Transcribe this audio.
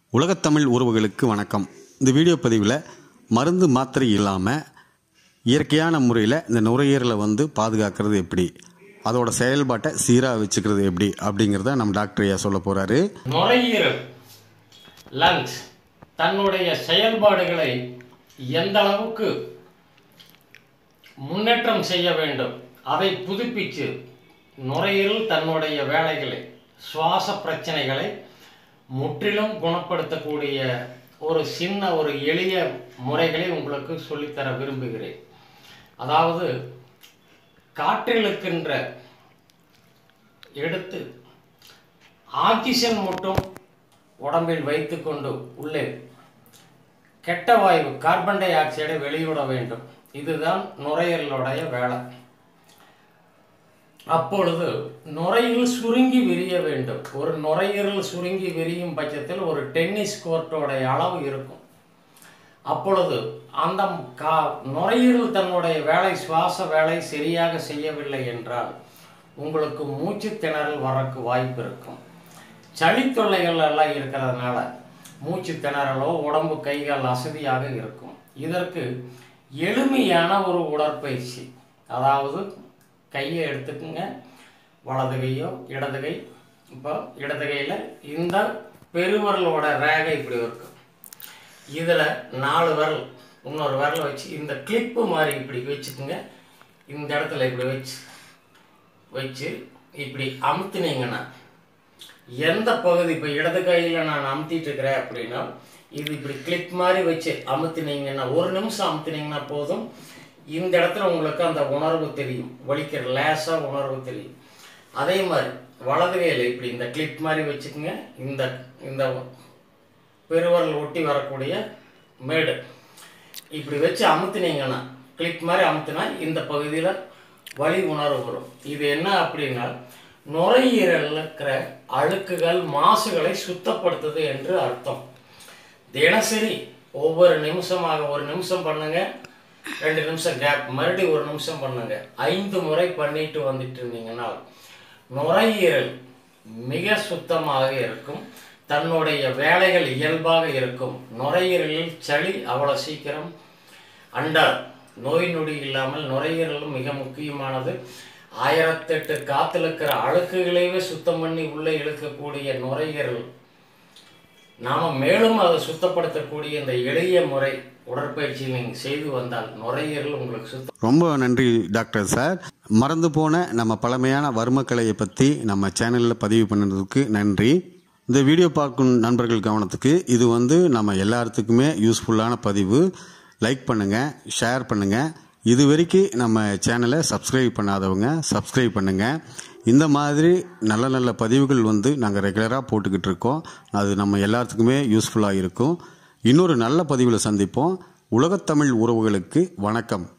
உலகத்தமிழ் உறவுகளுக்கு வணக்கம் இந்த வீடியோ பதிவில் மருந்து மாத்திரை இல்லாமல் இயற்கையான முறையில் இந்த நுரையீரலை வந்து பாதுகாக்கிறது எப்படி அதோட செயல்பாட்டை சீராக வச்சுக்கிறது எப்படி அப்படிங்கிறத நம்ம டாக்டர் ஐயா சொல்ல போகிறாரு நுரையீரல் லங்ஸ் தன்னுடைய செயல்பாடுகளை எந்த அளவுக்கு முன்னேற்றம் செய்ய வேண்டும் அதை புதுப்பித்து நுரையீரல் தன்னுடைய வேலைகளை சுவாச பிரச்சனைகளை முற்றிலும் குணப்படுத்தக்கூடிய ஒரு சின்ன ஒரு எளிய முறைகளை உங்களுக்கு சொல்லித்தர விரும்புகிறேன் அதாவது காற்றில் இருக்கின்ற எடுத்து ஆக்சிஜன் மட்டும் உடம்பில் வைத்துக்கொண்டு உள்ளே கெட்ட வாயு கார்பன் டை ஆக்சைடை வெளியிட வேண்டும் இதுதான் நுரையீரலுடைய வேலை அப்பொழுது நுரையீரல் சுருங்கி விரிய வேண்டும் ஒரு நுரையீரல் சுருங்கி விரியும் பட்சத்தில் ஒரு டென்னிஸ் கோர்ட்டோடைய அளவு இருக்கும் அப்பொழுது அந்த கா நுரையீரல் தன்னுடைய வேலை சுவாச வேலை சரியாக செய்யவில்லை என்றால் உங்களுக்கு மூச்சு திணறல் வரக்கு வாய்ப்பு இருக்கும் சளி தொல்லைகள் எல்லாம் இருக்கிறதுனால மூச்சு திணறலோ உடம்பு கைகால் அசதியாக இருக்கும் இதற்கு எளிமையான ஒரு உடற்பயிற்சி அதாவது கையை எடுத்துக்குங்க வலது கையோ இடது கை இப்போ இடது கையில் இந்த பெருவரலோட ரேகை இப்படி இருக்கும் இதில் நாலு விரல் இன்னொரு விரல் வச்சு இந்த கிளிப்பு மாதிரி இப்படி வச்சுக்குங்க இந்த இடத்துல இப்படி வச்சு வச்சு இப்படி அமுத்துனீங்கன்னா எந்த பகுதி இப்போ இடது கையில் நான் அமுத்திட்டு இருக்கிறேன் அப்படின்னா இது இப்படி கிளிப் மாதிரி வச்சு அமுத்துனீங்கன்னா ஒரு நிமிஷம் அமுத்துனீங்கன்னா போதும் இந்த இடத்துல உங்களுக்கு அந்த உணர்வு தெரியும் வலிக்கிற லேசாக உணர்வு தெரியும் அதே மாதிரி வலது கையில் இப்படி இந்த கிளிப் மாதிரி வச்சுக்கோங்க இந்த இந்த பெருவரல் ஒட்டி வரக்கூடிய மேடு இப்படி வச்சு அமுத்துனீங்கன்னா கிளிக் மாதிரி அமுத்துனா இந்த பகுதியில் வலி உணர்வு வரும் இது என்ன அப்படின்னா நுரையீரலில் இருக்கிற அழுக்குகள் மாசுகளை சுத்தப்படுத்துது என்று அர்த்தம் தினசரி ஒவ்வொரு நிமிஷமாக ஒரு நிமிஷம் பண்ணுங்க ரெண்டு நிமிஷம் கேப் மறுபடியும் ஒரு நிமிஷம் பண்ணுங்க ஐந்து முறை பண்ணிட்டு வந்துட்டு இருந்தீங்கன்னா நுரையீரல் மிக சுத்தமாக இருக்கும் தன்னுடைய வேலைகள் இயல்பாக இருக்கும் நுரையீரலில் சளி அவ்வளோ சீக்கிரம் அண்டார் நோய் நொடி இல்லாமல் நுரையீரலும் மிக முக்கியமானது ஆயிரத்தெட்டு காத்துல இருக்கிற அழுக்குகளையே சுத்தம் பண்ணி உள்ளே இழுக்கக்கூடிய நுரையீரல் நாம மேலும் அதை சுத்தப்படுத்தக்கூடிய இந்த எளிய முறை உடற்பயிற்சி நீங்கள் செய்து வந்தால் நுரையீரல் உங்களுக்கு சுத்தம் ரொம்ப நன்றி டாக்டர் சார் மறந்து போன நம்ம பழமையான வர்மக்கலையை பற்றி நம்ம சேனலில் பதிவு பண்ணதுக்கு நன்றி இந்த வீடியோ பார்க்கும் நண்பர்கள் கவனத்துக்கு இது வந்து நம்ம எல்லாத்துக்குமே யூஸ்ஃபுல்லான பதிவு லைக் பண்ணுங்கள் ஷேர் பண்ணுங்கள் இது வரைக்கும் நம்ம சேனலை சப்ஸ்கிரைப் பண்ணாதவங்க சப்ஸ்கிரைப் பண்ணுங்கள் இந்த மாதிரி நல்ல நல்ல பதிவுகள் வந்து நாங்கள் ரெகுலராக போட்டுக்கிட்டு இருக்கோம் அது நம்ம எல்லாத்துக்குமே யூஸ்ஃபுல்லாக இருக்கும் இன்னொரு நல்ல பதிவில் சந்திப்போம் உலகத்தமிழ் உறவுகளுக்கு வணக்கம்